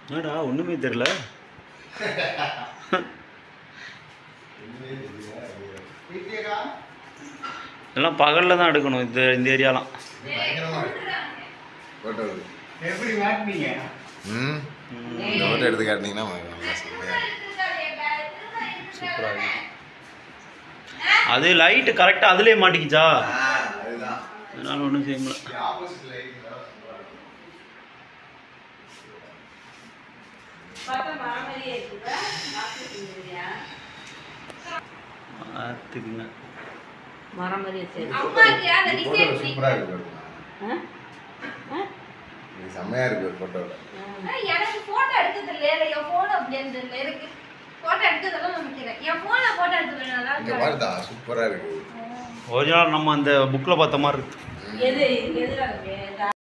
என்னடா ஒன்றுமே தெரில எல்லாம் பகலில் தான் எடுக்கணும் இந்த இந்த ஏரியாலாம் ஃபோட்டோ எப்படி மாட்டினீங்க ம் இந்த ஃபோட்டோ எடுத்து காட்டினீங்கன்னா உங்களுக்கு நல்லா செம்மையா இருக்கும். சூப்பராக இருக்கு அது லைட்டு கரெக்டாக அதுலேயே மாட்டிக்கிச்சா அதுதான் அதனால ஒன்றும் செய்ய முடியல ஆப்போசிட் லைட் பார்த்தா மரம் மாதிரியே இருக்குதா மார்க்கெட் இல்லையா பார்த்துக்குங்க மரம் மாதிரியே சரி அம்மாக்கு அந்த ஃபோட்டோ டிசைன் சூப்பரா இருக்கு பாருங்க. இது செம்மையா இருக்கு ஃபோட்டோவில் எனக்கு போட்டோ எடுக்கிறது இல்ல என் போன் அப்படி இருந்தது இருக்கு போட்டோ எடுக்கிறதெல்லாம் நம்பிக்கிறேன் என் போன்ல போட்டோ எடுத்துக்கிறேன் நல்லா இங்க இருக்கு பாருதா சூப்பரா இருக்கு ஒரிஜினல் நம்ம அந்த புக்கில் பார்த்த மாதிரி இருக்கு எது எதுல இருக்கு